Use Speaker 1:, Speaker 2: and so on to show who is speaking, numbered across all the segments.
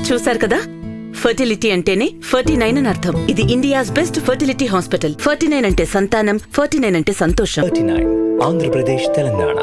Speaker 1: చూశారు కదా ఫర్టిలిటీ అంటేనే ఫర్టీ నైన్ అని అర్థం ఇది India's best fertility hospital forty nine అంటే సంతానం ఫర్టీ నైన్ అంటే సంతోషం
Speaker 2: థర్టీ నైన్ ఆంధ్రప్రదేశ్ తెలంగాణ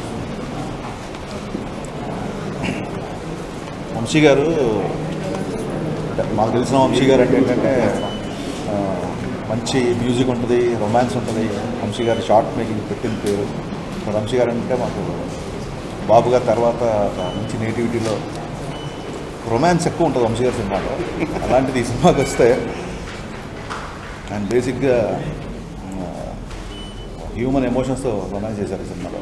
Speaker 3: వంశీ గారు మాకు తెలిసిన వంశీ గారు అంటే ఏంటంటే ఆ, మంచి మ్యూజిక్ ఉంటుంది రొమాన్స్ ఉంటుంది వంశీ గారు షార్ట్ మేకింగ్ పెట్టిన పేరు సో వంశీ గారు అంటే మాకు బాబు గారి తర్వాత ఒక మంచి నేటివిటీలో రొమాన్స్ ఎక్కువ ఉంటుంది వంశీ గారి సినిమాలో అలాంటిది ఈ సినిమాకి వస్తే అండ్ బేసిక్గా హ్యూమన్ ఎమోషన్స్తో రొమాన్స్ చేశారు ఈ సినిమాలో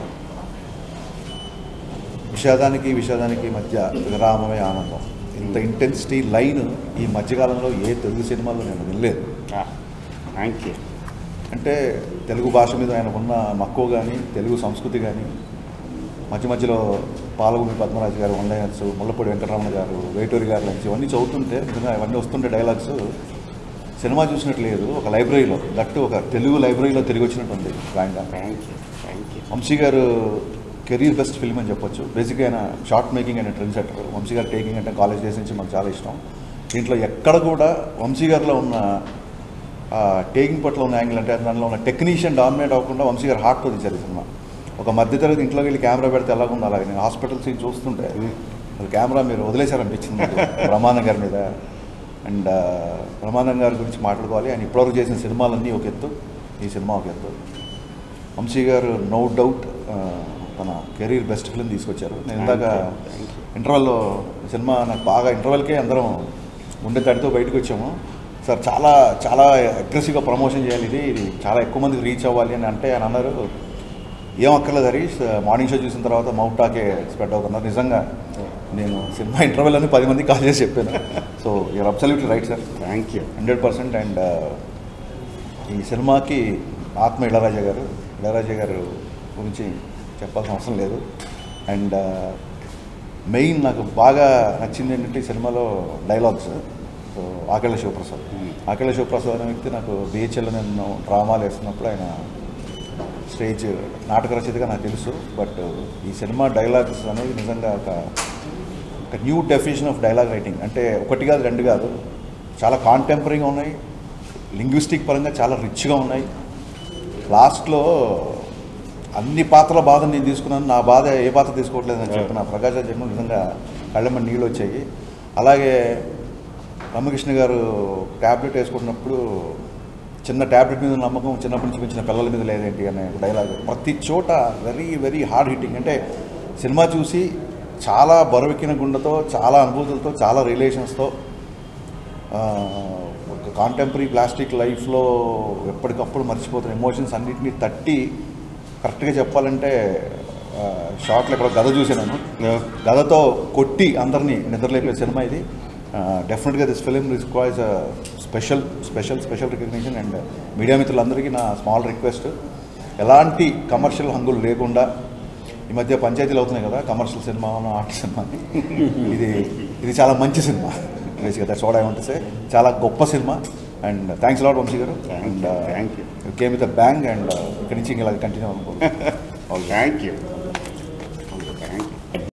Speaker 3: విషాదానికి విషాదానికి మధ్య విరామమే ఆనందం ఇంత ఇంటెన్సిటీ లైన్ ఈ మధ్యకాలంలో ఏ తెలుగు సినిమాలో నేను వినలేదు
Speaker 4: థ్యాంక్ యూ
Speaker 3: అంటే తెలుగు భాష మీద ఆయన ఉన్న మక్కువ కానీ తెలుగు సంస్కృతి కానీ మధ్య మధ్యలో పాలగుమి పద్మరాజు గారు వన్లైనర్స్ ముల్లపూడి వెంకటరమణ గారు వేటూరి గారు నుంచి ఇవన్నీ చదువుతుంటే నిజంగా ఇవన్నీ వస్తుంటే డైలాగ్స్ సినిమా చూసినట్టు లేదు ఒక లైబ్రరీలో దట్టు ఒక తెలుగు లైబ్రరీలో తిరిగి వచ్చినట్టు ఉంది రాయంగా
Speaker 4: thank you thank you
Speaker 3: Vamshi garu career best film అని చెప్పొచ్చు బేసిక్గా ఆయన షార్ట్ మేకింగ్ అనే trend setter Vamshi garu taking అంటే కాలేజ్ డేస్ నుంచి మాకు చాలా ఇష్టం దీంట్లో ఎక్కడ కూడా వంశీ గారిలో ఉన్న టేకింగ్ పట్ల ఉన్న యాంగిల్ అంటే దానిలో ఉన్న టెక్నీషియన్ డామినేట్ అవ్వకుండా వంశీ గారు హార్ట్తో తీశారు ఈ సినిమా ఒక మధ్యతరగతి ఇంట్లోకి వెళ్ళి కెమెరా పెడితే ఎలా ఉందో అలాగే నేను హాస్పిటల్ సీన్ చూస్తుంటే అది కెమెరా మీరు వదిలేశారనిపించింది నాకు బ్రహ్మానందం గారి మీద అండ్ బ్రహ్మానందం గారి గురించి మాట్లాడుకోవాలి ఆయన ఇప్పటివరకు చేసిన సినిమాలన్నీ ఒక ఎత్తు ఈ సినిమా ఒక ఎత్తు వంశీ గారు నో డౌట్ తన కెరీర్ బెస్ట్ ఫిల్మ్ తీసుకొచ్చారు నేను ఇందాక ఇంటర్వెల్లో సినిమా నాకు బాగా ఇంటర్వెల్కే అందరం గుండె తడితో బయటకు వచ్చాము సార్ చాలా చాలా అగ్రెసివ్గా ప్రమోషన్ చేయాలి ఇది ఇది చాలా ఎక్కువ మందికి రీచ్ అవ్వాలి అని అంటే ఆయన అన్నారు ఏం అక్కర్లేదు హరీష్ మార్నింగ్ షో చూసిన తర్వాత మౌట్ టాకే స్ప్రెడ్ అవుతున్నారు నిజంగా నేను సినిమా ఇంటర్వెల్ అని పది మందికి కాల్ చేసి చెప్పాను so you're absolutely right sir
Speaker 4: thank you
Speaker 3: hundred percent and ఈ సినిమాకి ఆత్మ ఇళరాజా గారు ఇళరాజా గారు గురించి చెప్పాల్సిన అవసరం లేదు అండ్ మెయిన్ నాకు బాగా నచ్చింది ఏంటంటే ఈ సినిమాలో డైలాగ్స్ సో ఆకళ్ళ శివప్రసాద్ ఆకళ్ళ శివప్రసాద్ అనే వ్యక్తి నాకు బిహెచ్ఎల్ నేను డ్రామాలు వేస్తున్నప్పుడు ఆయన స్టేజ్ నాటక రచయితగా నాకు తెలుసు బట్ ఈ సినిమా డైలాగ్స్ అనేది నిజంగా ఒక ఒక new definition of dialogue writing అంటే ఒకటి కాదు రెండు కాదు చాలా కాంటెంపరీగా ఉన్నాయి లింగ్విస్టిక్ పరంగా చాలా రిచ్గా ఉన్నాయి లాస్ట్లో అన్ని పాత్రల బాధ నేను తీసుకున్నాను నా బాధ ఏ పాత్ర తీసుకోవట్లేదని చెప్పిన ప్రకాశ జన్మ నిజంగా కళ్ళెమ్మ నీళ్ళు వచ్చాయి అలాగే రామకృష్ణ గారు ట్యాబ్లెట్ వేసుకుంటున్నప్పుడు చిన్న ట్యాబ్లెట్ మీద ఉన్న నమ్మకం చిన్నప్పటి నుంచి పెంచిన పిల్లల మీద లేదేంటి అనే డైలాగ్ ప్రతి చోట వెరీ వెరీ హార్డ్ హిట్టింగ్ అంటే సినిమా చూసి చాలా బరువెక్కిన గుండెతో చాలా అనుభూతులతో చాలా రిలేషన్స్తో ఒక కాంటెంపరీ ప్లాస్టిక్ లైఫ్లో ఎప్పటికప్పుడు మర్చిపోతున్న ఎమోషన్స్ అన్నింటినీ తట్టి కరెక్ట్గా చెప్పాలంటే షార్ట్లో ఇక్కడ గద చూసాను గదతో కొట్టి అందరినీ నిద్రలేపే సినిమా ఇది డెఫినెట్గా this film requires special special special recognition and media మిత్రులందరికీ నా స్మాల్ రిక్వెస్ట్ ఎలాంటి కమర్షియల్ హంగులు లేకుండా ఈ మధ్య పంచాయతీలు అవుతున్నాయి కదా కమర్షియల్ సినిమా ఆర్ట్ సినిమా అని. ఇది ఇది చాలా మంచి సినిమా బేసిక్గా that's what I want say చాలా గొప్ప సినిమా and thanks lot Vamshi garu and
Speaker 4: thank you.
Speaker 3: Came with bang and ఇక్కడి నుంచి ఇలా కంటిన్యూ అనుకో
Speaker 4: థ్యాంక్ యూ